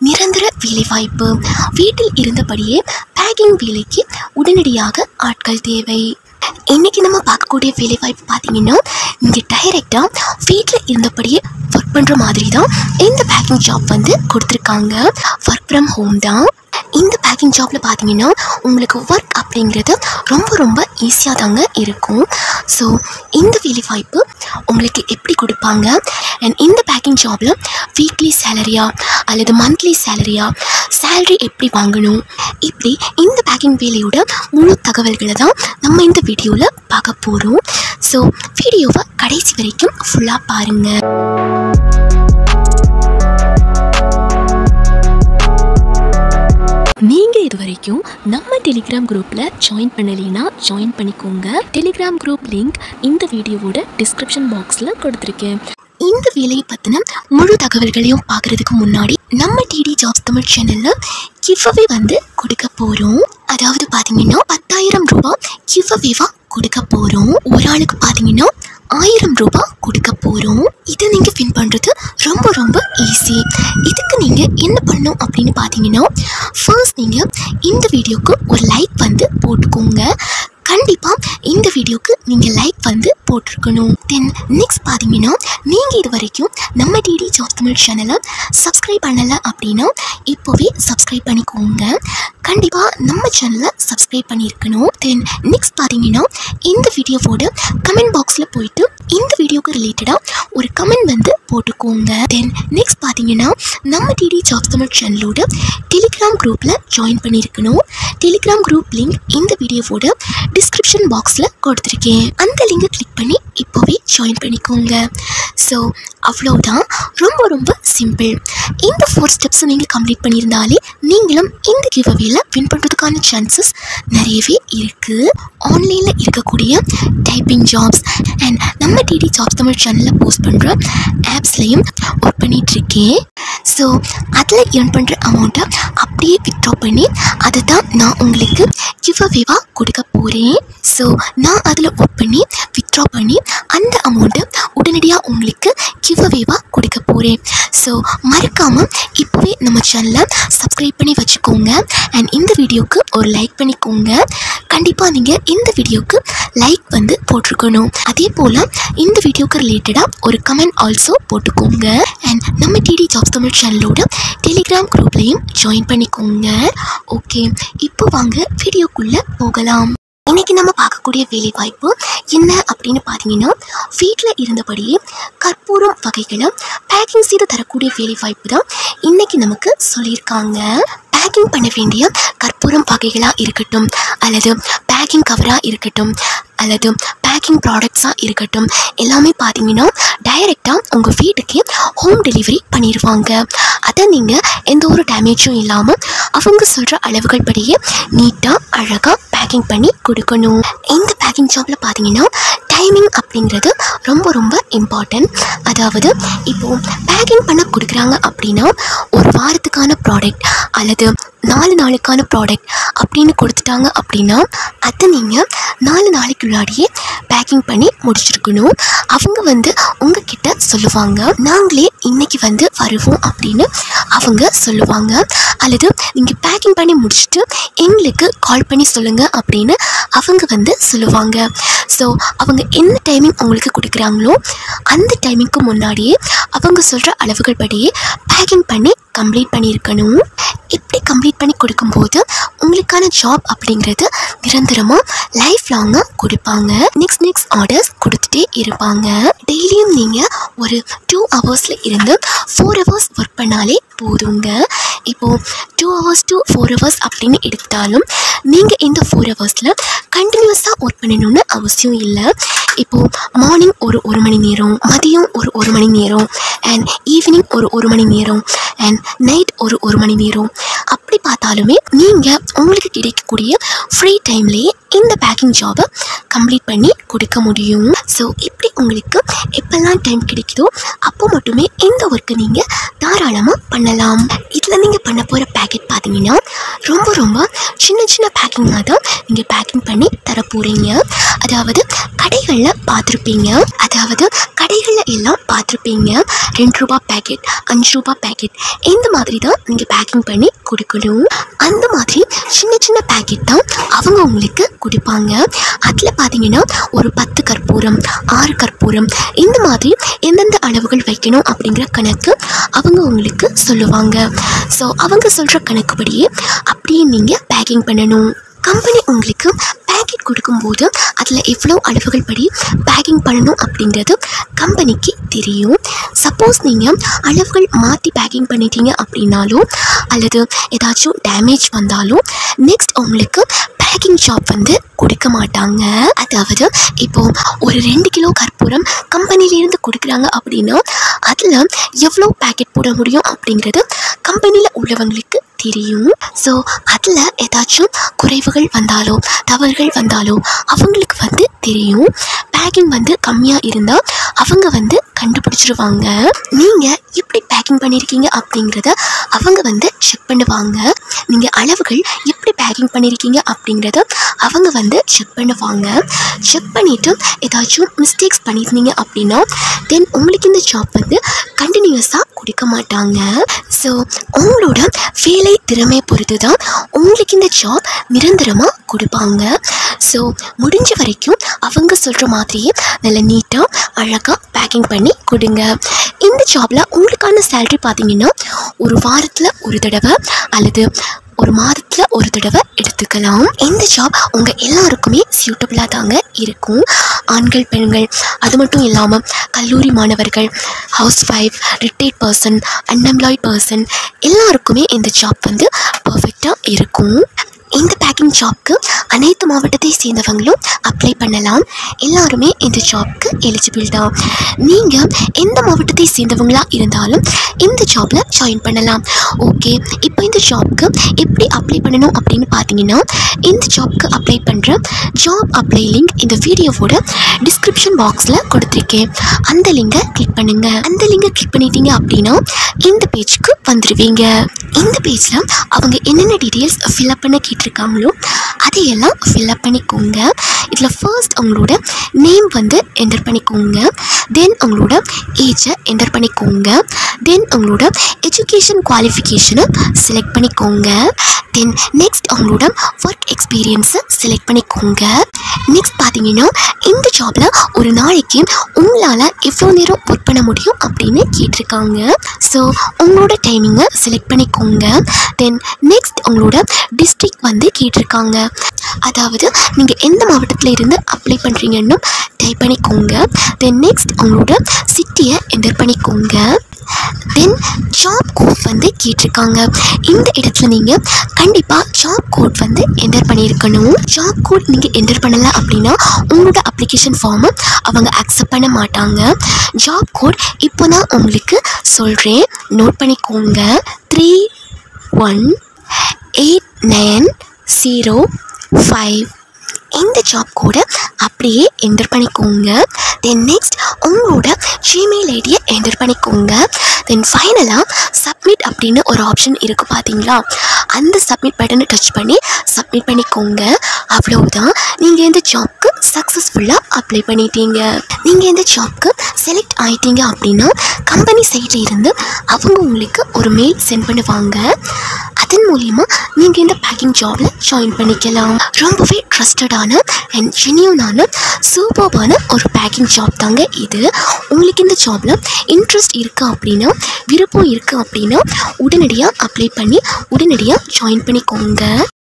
நிரந்தர வேலைவாய்ப்பு வீட்டில் இருந்தபடியே பேக்கிங் வேலைக்கு உடனடியாக ஆட்கள் தேவை இன்னைக்கு நம்ம பார்க்கக்கூடிய வேலைவாய்ப்பு பார்த்தீங்கன்னா நீங்கள் டைரெக்டாக வீட்டில் இருந்தபடியே ஒர்க் பண்ணுற மாதிரி தான் இந்த பேக்கிங் ஜாப் வந்து கொடுத்துருக்காங்க ஒர்க் ஃப்ரம் ஹோம் தான் இந்த பேக்கிங் ஜாப்பில் பார்த்தீங்கன்னா உங்களுக்கு ஒர்க் அப்படிங்கிறது ரொம்ப ரொம்ப ஈஸியாக தாங்க இருக்கும் ஸோ இந்த வேலைவாய்ப்பு உங்களுக்கு எப்படி கொடுப்பாங்க அண்ட் இந்த பேக்கிங் ஜாபில் வீக்லி சேலரியா அல்லது மந்த்லி சேலரியா சேலரி எப்படி வாங்கணும் இப்படி இந்த பேக்கிங் வேலையோட முழு தகவல்களை தான் நம்ம இந்த வீடியோவில் பார்க்க போகிறோம் ஸோ வீடியோவை கடைசி வரைக்கும் ஃபுல்லாக பாருங்கள் நீங்க இது வரைக்கும் நம்ம டெலிகிராம் குரூப்ல ஜாயின் பண்ணலைன்னா ஜாயின் பண்ணிக்கோங்க டெலிகிராம் குரூப் லிங்க் இந்த வீடியோவோட டிஸ்கிரிப்ஷன் பாக்ஸ்ல கொடுத்துருக்கேன் இந்த வேலையை பத்தின முழு தகவல்களையும் பார்க்கறதுக்கு முன்னாடி நம்ம டிடி ஜாப்ஸ் தமிழ் சேனல்ல கிஃபவே வந்து கொடுக்க போறோம் அதாவது பாத்தீங்கன்னா பத்தாயிரம் ரூபாய் கிஃபவேவா கொடுக்க போறோம் ஒரு ஆளுக்கு பாத்தீங்கன்னா ஆயிரம் ரூபாய் கொடுக்க போறோம் இதை நீங்க வின் பண்றது ரொம்ப ரொம்ப ஈஸி இதுக்கு நீங்க என்ன பண்ணணும் அப்படின்னு பார்த்தீங்கன்னா ஃபர்ஸ்ட் நீங்க இந்த வீடியோக்கு ஒரு லைக் வந்து போட்டுக்கோங்க கண்டிப்பாக இந்த வீடியோக்கு நீங்கள் லைக் வந்து போட்டிருக்கணும் தென் நெக்ஸ்ட் பார்த்தீங்கன்னா நீங்கள் இது வரைக்கும் நம்ம டிடி ஜாப் தமிழ் சேனலை சப்ஸ்கிரைப் பண்ணலை அப்படின்னா இப்போவே சப்ஸ்கிரைப் பண்ணிக்கோங்க கண்டிப்பாக நம்ம சேனலை சப்ஸ்கிரைப் பண்ணியிருக்கணும் தென் நெக்ஸ்ட் பார்த்தீங்கன்னா இந்த வீடியோவோட கமெண்ட் பாக்ஸில் போயிட்டு இந்த வீடியோக்கு ரிலேட்டடாக ஒரு கமெண்ட் வந்து போட்டுக்கோங்க தென் நெக்ஸ்ட் பார்த்தீங்கன்னா நம்ம டிடி ஜாப் தமிழ் சேனலோட டெலிகிராம் குரூப்பில் ஜாயின் பண்ணியிருக்கணும் டெலிகிராம் குரூப் லிங்க் இந்த வீடியோவோட டிஸ்கிரிப்ஷன் பாக்ஸில் கொடுத்துருக்கேன் அந்த லிங்கை கிளிக் பண்ணி இப்போவே ஜாயின் பண்ணிக்கோங்க ஸோ அவ்வளோதான் ரொம்ப ரொம்ப சிம்பிள் இந்த ஃபோர் ஸ்டெப்ஸை நீங்கள் கம்ப்ளீட் பண்ணியிருந்தாலே நீங்களும் இந்த கிவ்அவேல வின் பண்ணுறதுக்கான சான்சஸ் நிறையவே இருக்குது ஆன்லைனில் இருக்கக்கூடிய டைப்பிங் ஜாப்ஸ் அண்ட் நம்ம டிடி ஜாப்ஸ் தமிழ் சேனலில் போஸ்ட் பண்ணுற ஆப்ஸ்லையும் ஒர்க் பண்ணிகிட்ருக்கேன் ஸோ அதில் earn பண்ணுற அமௌண்ட்டை அப்படியே வித்ட்ரா பண்ணி அதை தான் நான் உங்களுக்கு கிவ்அவேவாக கொடுக்க போகிறேன் ஸோ நான் அதில் ஒர்க் பண்ணி வித்ட்ரா பண்ணி அந்த அமௌண்ட்டை உடனடியாக உங்களுக்கு கிவ்அவேவாக கொடுக்க போகிறேன் ஸோ மறக்காமல் இப்போவே நம்ம சேனலை சப்ஸ்கிரைப் பண்ணி வச்சுக்கோங்க அண்ட் இந்த வீடியோக்கு ஒரு லைக் பண்ணிக்கோங்க கண்டிப்பாக நீங்கள் இந்த வீடியோக்கு லைக் வந்து போட்டிருக்கணும் அதே போல் இந்த வீடியோக்கு ரிலேட்டடாக ஒரு கமெண்ட் ஆல்சோ போட்டுக்கோங்க அண்ட் நம்ம டிடி ஜாப்ஸ் தமிழ் சேனலோட டெலிகிராம் குரூப்லையும் ஜாயின் பண்ணிக்கோங்க ஓகே இப்போ வாங்க வீடியோக்குள்ளே போகலாம் இன்னைக்கு நம்ம பார்க்கக்கூடிய வேலை வாய்ப்பு என்ன அப்படின்னு பார்த்தீங்கன்னா வீட்டில் இருந்தபடியே கற்பூரம் வகைகளை பேக்கிங் செய்து தரக்கூடிய வேலை வாய்ப்பு தான் இன்னைக்கு நமக்கு சொல்லியிருக்காங்க பேக்கிங் பண்ண வேண்டிய கற்பூரம் வகைகளாக இருக்கட்டும் அல்லது பேக்கிங் கவராக இருக்கட்டும் அல்லது பேக்கிங் ப்ராடக்ட்ஸாக இருக்கட்டும் எல்லாமே பார்த்தீங்கன்னா டைரெக்டாக உங்கள் வீட்டுக்கே ஹோம் டெலிவரி பண்ணிடுவாங்க அதை நீங்கள் எந்த ஒரு டேமேஜும் இல்லாமல் அவங்க சொல்கிற அளவுகள் படியே நீட்டாக அழகாக பேக்கிங் பண்ணி கொடுக்கணும் இந்த பேக்கிங் ஜாப்பில் பார்த்தீங்கன்னா டைமிங் அப்படிங்கிறது ரொம்ப ரொம்ப இம்பார்ட்டன்ட் அதாவது இப்போது பேக்கிங் பண்ண கொடுக்குறாங்க அப்படின்னா ஒரு வாரத்துக்கான ப்ராடக்ட் அல்லது நாலு நாளுக்கான ப்ராடக்ட் அப்படின்னு கொடுத்துட்டாங்க அப்படின்னா அதை நீங்கள் நாலு நாளைக்குள்ளாடியே பேக்கிங் பண்ணி முடிச்சிருக்கணும் அவங்க வந்து உங்ககிட்ட சொல்லுவாங்க நாங்களே இன்னைக்கு வந்து வருவோம் அப்படின்னு அவங்க சொல்லுவாங்க அல்லது நீங்கள் பேக்கிங் பண்ணி முடிச்சுட்டு எங்களுக்கு கால் பண்ணி சொல்லுங்கள் அப்படின்னு அவங்க வந்து சொல்லுவாங்க ஸோ அவங்க என்ன டைமிங் உங்களுக்கு கொடுக்குறாங்களோ அந்த டைமிங்க்கு முன்னாடியே அவங்க சொல்கிற அளவுகள் படியே பேக்கிங் பண்ணி கம்ப்ளீட் பண்ணியிருக்கணும் இப்படி கம்ப்ளீட் பண்ணி கொடுக்கும்போது உங்களுக்கான ஜாப் அப்படிங்கிறது நிரந்தரமாக லைஃப் லாங்காக கொடுப்பாங்க நெக்ஸ்ட் நெக்ஸ்ட் ஆர்டர்ஸ் கொடுத்துட்டே இருப்பாங்க டெய்லியும் நீங்கள் ஒரு டூ ஹவர்ஸில் இருந்து ஃபோர் ஹவர்ஸ் ஒர்க் பண்ணாலே போதுங்க இப்போது two hours to four hours அப்படின்னு எடுத்தாலும் நீங்கள் இந்த ஃபோர் ஹவர்ஸில் கண்டினியூஸாக ஒர்க் பண்ணணும்னு அவசியம் இல்லை இப்போது மார்னிங் ஒரு ஒரு மணி நேரம் மதியம் ஒரு ஒரு மணி நேரம் அண்ட் ஈவினிங் ஒரு ஒரு மணி நேரம் அண்ட் நைட் ஒரு ஒரு மணி நேரம் அப்படி பார்த்தாலுமே நீங்கள் உங்களுக்கு கிடைக்கக்கூடிய ஃப்ரீ டைம்லேயே இந்த பேக்கிங் ஜாபை கம்ப்ளீட் பண்ணி கொடுக்க முடியும் ஸோ இப்படி உங்களுக்கு எப்பெல்லாம் டைம் கிடைக்குதோ அப்போ மட்டுமே இந்த ஒர்க்கை நீங்கள் தாராளமாக பண்ணலாம் இதில் நீங்கள் பண்ண போகிற பேக்கெட் பார்த்தீங்கன்னா ரொம்ப ரொம்ப சின்ன சின்ன பேக்கிங்காக தான் நீங்கள் பேக்கிங் பண்ணி தர போகிறீங்க அதாவது கடைகளில் பார்த்துருப்பீங்க அதாவது கடைகளில் எல்லாம் பார்த்துருப்பீங்க ரெண்டு ரூபா பேக்கெட் அஞ்சு ரூபா பேக்கெட் இந்த மாதிரி தான் நீங்கள் பேக்கிங் பண்ணி கொடுக்கணும் அந்த மாதிரி சின்ன சின்ன பேக்கெட் தான் அவங்க உங்களுக்கு கொடுப்பாங்க அதில் பார்த்தீங்கன்னா ஒரு பத்து கற்பூரம் ஆறு கற்பூரம் இந்த மாதிரி எந்தெந்த அளவுகள் வைக்கணும் அப்படிங்கிற கணக்கு அவங்க உங்களுக்கு சொல்லுவாங்க ஸோ அவங்க சொல்கிற கணக்குப்படியே அப்படியே நீங்கள் பேக்கிங் பண்ணணும் கம்பெனி உங்களுக்கு பேக்கெட் கொடுக்கும்போது அதில் எவ்வளோ அளவுகள் படி பேக்கிங் பண்ணணும் அப்படிங்கிறது கம்பெனிக்கு தெரியும் சப்போஸ் நீங்கள் அளவுகள் மாற்றி பேக்கிங் பண்ணிட்டீங்க அப்படின்னாலும் அல்லது ஏதாச்சும் டேமேஜ் வந்தாலும் நெக்ஸ்ட் உங்களுக்கு பேக்கிங் ஷாப் வந்து கொடுக்க மாட்டாங்க அதாவது இப்போ ஒரு ரெண்டு கிலோ கற்பூரம் கம்பெனிலேருந்து கொடுக்குறாங்க அப்படின்னா அதில் எவ்வளோ பேக்கெட் போட முடியும் அப்படிங்கிறது கம்பெனியில் உள்ளவங்களுக்கு தெரியும் ஸோ அதில் ஏதாச்சும் குறைவுகள் வந்தாலோ தவறுகள் வந்தாலோ அவங்களுக்கு வந்து தெரியும் பேக்கிங் வந்து கம்மியாக இருந்தால் அவங்க வந்து கண்டுபிடிச்சிருவாங்க நீங்கள் எப்படி பேக்கிங் பண்ணியிருக்கீங்க அப்படிங்கிறத அவங்க வந்து செக் பண்ணுவாங்க நீங்கள் அளவுகள் எப்படி பேக்கிங் பண்ணியிருக்கீங்க அப்படிங்கிறத அவங்க வந்து செக் பண்ணுவாங்க செக் பண்ணிவிட்டு ஏதாச்சும் மிஸ்டேக்ஸ் பண்ணியிருந்தீங்க அப்படின்னா தென் உங்களுக்கு இந்த ஜாப் வந்து கண்டினியூஸாக கொடுக்க மாட்டாங்க ஸோ உங்களோட வேலை திறமை பொறுத்து தான் உங்களுக்கு இந்த ஜாப் நிரந்தரமாக கொடுப்பாங்க ஸோ முடிஞ்ச வரைக்கும் அவங்க சொல்கிற மாதிரியே நல்ல நீட்டாக அழகாக பேக்கிங் பண்ணி கொடுங்க இந்த ஜாபில் உங்களுக்கான சேலரி பார்த்தீங்கன்னா ஒரு வாரத்தில் ஒரு தடவை அல்லது ஒரு மாதத்தில் ஒரு தடவை எடுத்துக்கலாம் இந்த ஜாப் உங்கள் எல்லாருக்குமே சியூட்டபுளாக தாங்க இருக்கும் ஆண்கள் பெண்கள் அது மட்டும் இல்லாமல் கல்லூரி மாணவர்கள் housewife retired person unemployed person எல்லாருக்குமே இந்த ஜாப் வந்து பர்ஃபெக்டாக இருக்கும் இந்த பேக்கிங் ஜாப்க்கு அனைத்து மாவட்டத்தை சேர்ந்தவங்களும் அப்ளை பண்ணலாம் எல்லாருமே இந்த ஜாப்க்கு எலிஜிபிள் தான் நீங்கள் எந்த மாவட்டத்தை சேர்ந்தவங்களா இருந்தாலும் இந்த ஜாப்பில் ஜாயின் பண்ணலாம் ஓகே இப்போ இந்த ஜாப்க்கு எப்படி அப்ளை பண்ணணும் அப்படின்னு பார்த்தீங்கன்னா இந்த ஜாப்க்கு அப்ளை பண்ணுற ஜாப் அப்ளை லிங்க் இந்த வீடியோவோட டிஸ்கிரிப்ஷன் பாக்ஸில் கொடுத்துருக்கேன் அந்த லிங்கை கிளிக் பண்ணுங்கள் அந்த லிங்கை கிளிக் பண்ணிட்டீங்க அப்படின்னா இந்த பேஜ்க்கு வந்துடுவீங்க இந்த பேஜில் அவங்க என்னென்ன டீட்டெயில்ஸ் ஃபில்அப் பண்ண கேட்டிருக்காங்களோ அதையெல்லாம் ஃபில்அப் பண்ணிக்கோங்க இதில் ஃபர்ஸ்ட் அவங்களோட நேம் வந்து என்டர் பண்ணிக்கோங்க தென் அவங்களோட ஏஜை என்டர் பண்ணிக்கோங்க தென் அவங்களோட எஜுகேஷன் குவாலிஃபிகேஷனை செலக்ட் பண்ணிக்கோங்க தென் நெக்ஸ்ட் அவங்களோட ஒர்க் எக்ஸ்பீரியன்ஸை செலக்ட் பண்ணிக்கோங்க நெக்ஸ்ட் பார்த்தீங்கன்னா இந்த ஜாபில் ஒரு நாளைக்கு உங்களால் எவ்வளோ நேரம் ஒர்க் பண்ண முடியும் அப்படின்னு கேட்டிருக்காங்க ஸோ உங்களோட டைமிங்கை செலக்ட் பண்ணிக்கோங்க தென் நெக்ஸ்ட் உங்களோட டிஸ்ட்ரிக்ட் வந்து கேட்டிருக்காங்க அதாவது நீங்கள் எந்த மாவட்டத்தில் இருந்து அப்ளை பண்ணுறீங்கன்னு டைப் பண்ணிக்கோங்க தென் நெக்ஸ்ட் உங்களோட சிட்டியை என்டர் பண்ணிக்கோங்க தென் ஜாப் கோட் வந்து கேட்டிருக்காங்க இந்த இடத்துல நீங்கள் கண்டிப்பாக ஜாப் கோட் வந்து என்டர் பண்ணியிருக்கணும் ஜாப் கோட் நீங்கள் என்டர் பண்ணலை அப்படின்னா உங்களோட அப்ளிகேஷன் ஃபார்மை அவங்க அக்செப்ட் பண்ண மாட்டாங்க ஜாப் கோட் இப்போ நான் உங்களுக்கு சொல்கிறேன் நோட் பண்ணிக்கோங்க three one eight nine zero five இந்த ஜாப் கோடை அப்படியே என்டர் பண்ணிக்கோங்க தென் நெக்ஸ்ட் உங்களோட ஜிமெயில் ஐடியை என்டர் பண்ணிக்கோங்க தென் ஃபைனலாக சப்மிட் அப்படின்னு ஒரு ஆப்ஷன் இருக்குது பார்த்தீங்களா அந்த சப்மிட் பட்டனை டச் பண்ணி சப்மிட் பண்ணிக்கோங்க அவ்வளவுதான் நீங்கள் இந்த ஜாப்க்கு சக்ஸஸ்ஃபுல்லாக அப்ளை பண்ணிட்டீங்க நீங்கள் இந்த ஜாப்க்கு செலக்ட் ஆயிட்டீங்க அப்படின்னா கம்பெனி சைடில் இருந்து அவங்க உங்களுக்கு ஒரு மெயில் சென்ட் பண்ணுவாங்க அதன் மூலிமா நீங்கள் இந்த பேக்கிங் ஜாபில் ஜாயின் பண்ணிக்கலாம் ரொம்பவே ட்ரஸ்டடான அண்ட் ஜென்யூனான சூப்பர்பான ஒரு பேக்கிங் ஜாப் தாங்க இது உங்களுக்கு இந்த ஜாபில் இன்ட்ரெஸ்ட் இருக்குது அப்படின்னா விருப்பம் இருக்குது அப்படின்னா உடனடியாக அப்ளை பண்ணி உடனடியாக ஜாயின் பண்ணிக்கோங்க